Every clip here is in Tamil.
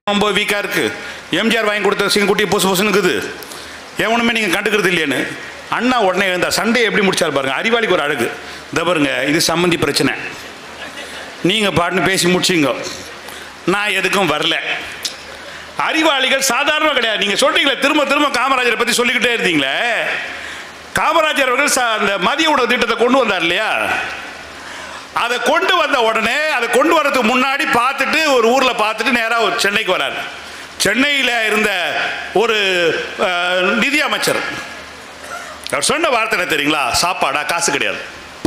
ரொம்ப வீக்காக இருக்குது எம்ஜிஆர் வாங்கி கொடுத்த சிங்கக்குட்டி பொசு பொசுனுக்குது எவனுமே நீங்கள் கண்டுக்கிறது இல்லையேன்னு அண்ணா உடனே எழுந்தார் சண்டையை எப்படி முடிச்சார் பாருங்க அறிவாளிக்கு ஒரு அழகு இந்த பாருங்க இது சம்மந்தி பிரச்சனை நீங்கள் பாட்டுன்னு பேசி முடிச்சிங்க நான் எதுக்கும் வரல அறிவாளிகள் சாதாரணமாக கிடையாது நீங்கள் சொல்றீங்களே திரும்ப திரும்ப காமராஜரை பற்றி சொல்லிக்கிட்டே இருந்தீங்களே காமராஜர் அவர்கள் ச- அந்த மதிய உணவு திட்டத்தை கொண்டு வந்தார் இல்லையா அதை கொண்டு வந்த உடனே அதை கொண்டு வரதுக்கு முன்னாடி பார்த்துட்டு ஒரு ஊரில் பார்த்துட்டு நேராக சென்னைக்கு வரார் சென்னையில் இருந்த ஒரு அஹ், நிதி அமைச்சர் அவர் சொன்ன வார்த்தை என்ன தெரியுங்களா சாப்பாடா காசு கிடையாது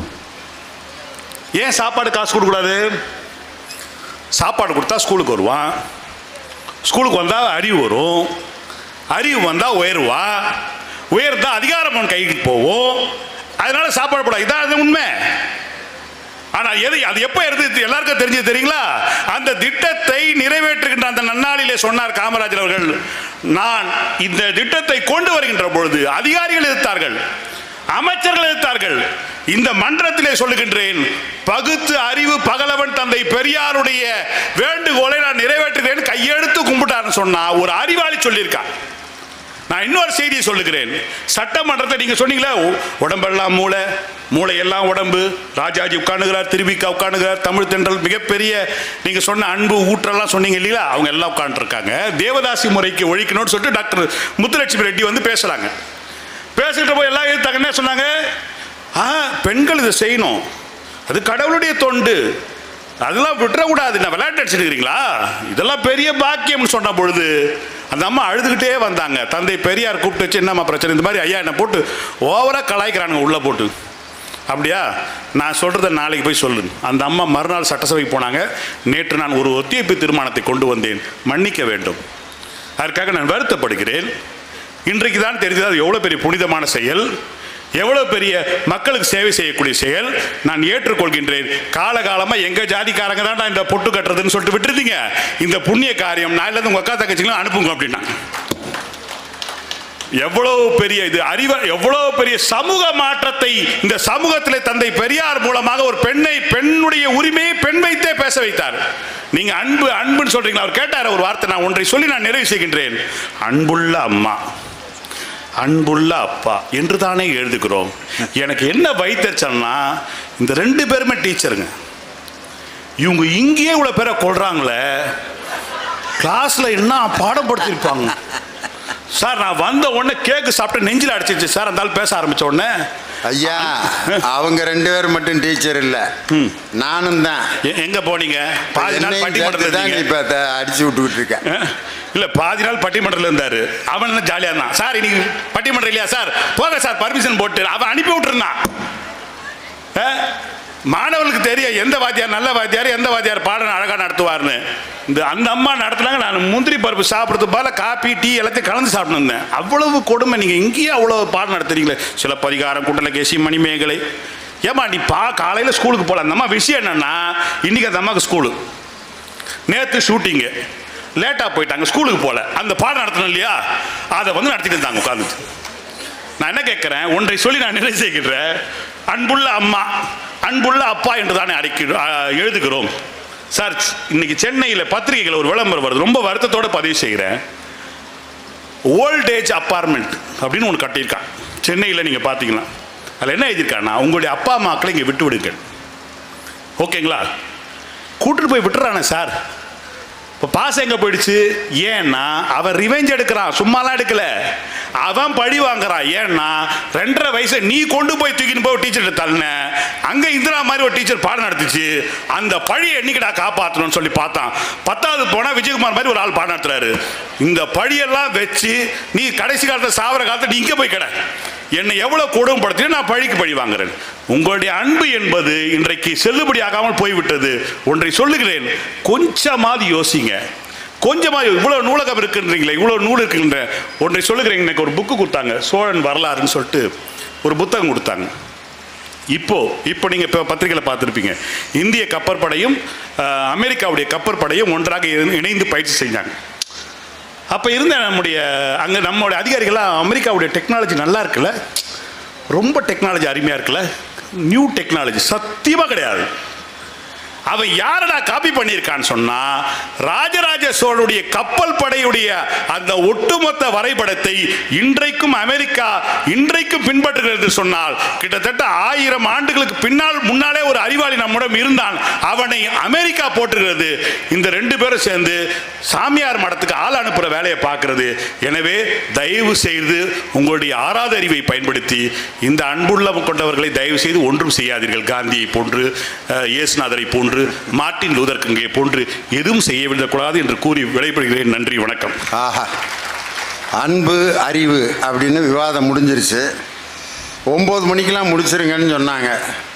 ஏன் சாப்பாடு காசு கொடுக்கக்கூடாது சாப்பாடு கொடுத்தா ஸ்கூலுக்கு வருவான் ஸ்கூலுக்கு வந்தால் அறிவு வரும் அறிவு வந்தால் உயருவான் உயர்ந்தா அதிகாரம் அவன் கைக்கு போகும் அதனால சாப்பாடு போட இதான் அது உண்மை ஆனா எது அது எப்போ இருந்து எல்லாருக்கும் தெரிஞ்சது தெரியுங்களா அந்த திட்டத்தை நிறைவேற்றுகின்ற அந்த நன்னாளிலே சொன்னார் காமராஜர் அவர்கள் நான் இந்த திட்டத்தை கொண்டு வருகின்ற பொழுது அதிகாரிகள் எதிர்த்தார்கள் அமைச்சர்கள் எதிர்த்தார்கள் இந்த மன்றத்திலே சொல்லுகின்றேன் பகுத்து அறிவு பகலவன் தந்தை பெரியாருடைய வேண்டுகோளை நான் நிறைவேற்றுகிறேன் கையெடுத்து கும்பிட்டாருன்னு சொன்னா ஒரு அறிவாளி சொல்லியிருக்கான் நான் இன்னொரு செய்தியை சொல்லுகிறேன் சட்டமன்றத்தை நீங்க சொன்னீங்களே உ- உடம்பெல்லாம் மூளை மூளை எல்லாம் உடம்பு ராஜாஜி உட்காந்துக்கிறார் திருவிக்கா உட்காந்துக்கிறார் தமிழ் தென்றல் மிகப்பெரிய நீங்க சொன்ன அன்பு ஊற்றெல்லாம் சொன்னீங்க இல்லையா அவங்க எல்லாம் உட்காந்துருக்காங்க தேவதாசி முறைக்கு ஒழிக்கணும்னு சொல்லிட்டு டாக்டர் முத்துலட்சுமி ரெட்டி வந்து பேசுறாங்க பேசிக்கிட்ட போய் எல்லாம் எதிர்த்தாங்க என்ன சொன்னாங்க ஆ பெண்கள் இதை செய்யணும் அது கடவுளுடைய தொண்டு அதெல்லாம் விட்டுறக்கூடாது நான் விளையாட்டு அடிச்சிருக்கிறீங்களா இதெல்லாம் பெரிய பாக்கியம்னு சொன்ன பொழுது அந்த அம்மா அழுதுகிட்டே வந்தாங்க தந்தை பெரியார் கூப்பிட்டு வச்சு என்னம்மா பிரச்சனை இந்த மாதிரி ஐயா என்னை போட்டு ஓவராக கலாய்க்கிறானுங்க உள்ளே போட்டு அப்படியா நான் சொல்கிறத நாளைக்கு போய் சொல்லு அந்த அம்மா மறுநாள் சட்டசபைக்கு போனாங்க நேற்று நான் ஒரு ஒத்திவைப்பு தீர்மானத்தை கொண்டு வந்தேன் மன்னிக்க வேண்டும் அதற்காக நான் வருத்தப்படுகிறேன் இன்றைக்கு தான் தெரிஞ்சது அது எவ்வளோ பெரிய புனிதமான செயல் எவ்வளோ பெரிய மக்களுக்கு சேவை செய்யக்கூடிய செயல் நான் ஏற்றுக்கொள்கின்றேன் காலகாலமாக எங்கள் ஜாதிக்காரங்க தான் இந்த பொட்டு கட்டுறதுன்னு சொல்லிட்டு விட்டுருந்தீங்க இந்த புண்ணிய காரியம் நான் இல்லாத உங்கள் அக்கா தங்கச்சிங்களும் அனுப்புங்க அப்படின்னா எவ்வளவு பெரிய இது அறிவ எவ்வளவு பெரிய சமூக மாற்றத்தை இந்த சமூகத்திலே தந்தை பெரியார் மூலமாக ஒரு பெண்ணை பெண்ணுடைய உரிமையை பெண் வைத்தே பேச வைத்தார் நீங்க அன்பு அன்புன்னு சொல்றீங்களா அவர் கேட்டார் ஒரு வார்த்தை நான் ஒன்றை சொல்லி நான் நிறைவு செய்கின்றேன் அன்புள்ள அம்மா அன்புள்ள அப்பா என்று தானே எழுதுகிறோம் எனக்கு என்ன வைத்தறிச்சல்னா இந்த ரெண்டு பேருமே டீச்சருங்க இவங்க இங்கேயே இவ்வளோ பேரை கொள்றாங்களே கிளாஸில் என்ன பாடம் படுத்திருப்பாங்க சார் நான் வந்த உடனே கேக்கு சாப்பிட்டு நெஞ்சில் அடிச்சிருச்சு சார் அந்த ஆள் பேச ஆரம்பிச்ச உடனே ஐயா அவங்க ரெண்டு பேரும் மட்டும் டீச்சர் இல்ல நானும் தான் எ- எங்க போனீங்க பாதி நாள் பட்டிமன்றத்தில் தான் இருந்தீங்க இப்ப அத அடிச்சு விட்டுக்கிட்டு இருக்கேன் அஹ், இல்ல பாதி நாள் பட்டிமன்றத்தில் இருந்தாரு அவன் என்ன ஜாலியா இருந்தான் சார் இன்னைக்கு பட்டிமன்றம் இல்லையா சார் போங்க சார் பர்மிஷன் போட்டு அவன் அனுப்பி விட்டுருந்தான் அஹ், மாணவர்களுக்கு தெரியும் எந்த வாத்தியார் நல்ல வாத்தியார் எந்த வாத்தியார் பாடம் அழகா நடத்துவார்னு இந்த அந்த அம்மா நடத்துனாங்க நான் முந்திரி பருப்பு சாப்பிட்றது போல காப்பி டீ எல்லாத்தையும் கலந்து சாப்பிட்டு இருந்தேன் அவ்வளவு கொடுமை நீங்க இங்கேயே அவ்வளவு பாடம் நடத்துறீங்களே சில பரிகாரம் குண்டலகேசி மணிமேகலை ஏமா நீ பா காலையில் ஸ்கூலுக்கு போகல அந்த அம்மா விஷயம் என்னன்னா இன்னைக்கு அந்த அம்மாவுக்கு ஸ்கூலு நேற்று ஷூட்டிங்கு லேட்டாக போயிட்டாங்க ஸ்கூலுக்கு போகல அந்த பாடம் நடத்தணும் இல்லையா அதை வந்து நடத்திட்டு இருந்தாங்க உட்காந்துட்டு நான் என்ன கேட்குறேன் ஒன்றை சொல்லி நான் நிறைவு செய்கின்றேன் அன்புள்ள அம்மா அன்புள்ள அப்பா என்று தானே அழைக்க எழுதுகிறோம் சார் இன்னைக்கு சென்னையில் பத்திரிகைகள் ஒரு விளம்பரம் வருது ரொம்ப வருத்தத்தோட பதிவு செய்கிறேன் ஓல்ட் ஏஜ் அப்பார்ட்மெண்ட் அப்படின்னு ஒன்று கட்டியிருக்கான் சென்னையில் நீங்கள் பார்த்தீங்கன்னா அதில் என்ன எழுதியிருக்கான்னா உங்களுடைய அப்பா அம்மாக்களை இங்கே விட்டு விடுங்கள் ஓகேங்களா கூட்டிட்டு போய் விட்டுறானே சார் இப்போ பாசம் எங்கே போயிடுச்சு ஏன்னா அவன் ரிவெஞ்ச் எடுக்கிறான் சும்மாலாம் எடுக்கல அவன் பழி வாங்குறான் ஏன்னா ரெண்டரை வயசு நீ கொண்டு போய் தூக்கின்னு போய் டீச்சர் தள்ளின அங்கே இந்திரா மாதிரி ஒரு டீச்சர் பாடம் நடத்துச்சு அந்த பழியை என்னைக்குடா காப்பாற்றணும்னு சொல்லி பார்த்தான் பத்தாவது போனால் விஜயகுமார் மாதிரி ஒரு ஆள் பாடம் நடத்துறாரு இந்த பழியெல்லாம் வச்சு நீ கடைசி காலத்தில் சாவர காலத்தில் நீ இங்கே போய் கடை என்னை எவ்வளவு கொடுமைப்படுத்தி நான் பழிக்கு பழி வாங்குறேன் உங்களுடைய அன்பு என்பது இன்றைக்கு செல்லுபடியாகாமல் போய்விட்டது ஒன்றை சொல்லுகிறேன் கொஞ்சமாவது யோசிங்க கொஞ்சமாக இவ்வளோ நூலகம் இருக்குன்றீங்களே இவ்வளோ நூல் இருக்குன்ற ஒன்றை சொல்லுகிறேன் எனக்கு ஒரு புக்கு கொடுத்தாங்க சோழன் வரலாறுன்னு சொல்லிட்டு ஒரு புத்தகம் கொடுத்தாங்க இப்போ இப்போ நீங்கள் இப்போ பத்திரிகையில் பார்த்துருப்பீங்க இந்திய கப்பற்படையும் அஹ், அமெரிக்காவுடைய கப்பற்படையும் ஒன்றாக இணை- இணைந்து பயிற்சி செஞ்சாங்க அப்போ இருந்த நம்முடைய அங்கே நம்மளுடைய அதிகாரிகள்லாம் அமெரிக்காவுடைய டெக்னாலஜி நல்லா இருக்குல்ல ரொம்ப டெக்னாலஜி அருமையாக இருக்குல்ல நியூ டெக்னாலஜி சத்தியமாக கிடையாது அவன் யாரடா காப்பி பண்ணியிருக்கான்னு சொன்னா ராஜராஜ சோழனுடைய கப்பல் படையுடைய அந்த ஒட்டுமொத்த வரைபடத்தை இன்றைக்கும் அமெரிக்கா இன்றைக்கும் பின்பற்றுகிறது சொன்னால் கிட்டத்தட்ட ஆயிரம் ஆண்டுகளுக்கு பின்னால் முன்னாலே ஒரு அறிவாளி நம்மிடம் இருந்தான் அவனை அமெரிக்கா போட்டுகிறது இந்த ரெண்டு பேரும் சேர்ந்து சாமியார் மடத்துக்கு ஆள் அனுப்புற வேலையை பார்க்கிறது எனவே தயவு செய்து உங்களுடைய ஆறாத அறிவை பயன்படுத்தி இந்த அன்புள்ள கொண்டவர்களை தயவு செய்து ஒன்றும் செய்யாதீர்கள் காந்தியை போன்று அஹ், இயேசுநாதரை போன்று மார்ட்டின் லூதர் கிங்கை போன்று எதுவும் செய்ய விடக்கூடாது என்று கூறி விடைபெறுகிறேன் நன்றி வணக்கம் ஆஹா அன்பு அறிவு அப்படின்னு விவாதம் முடிஞ்சிருச்சு ஒம்பது மணிக்கெல்லாம் முடிச்சிருங்கன்னு சொன்னாங்க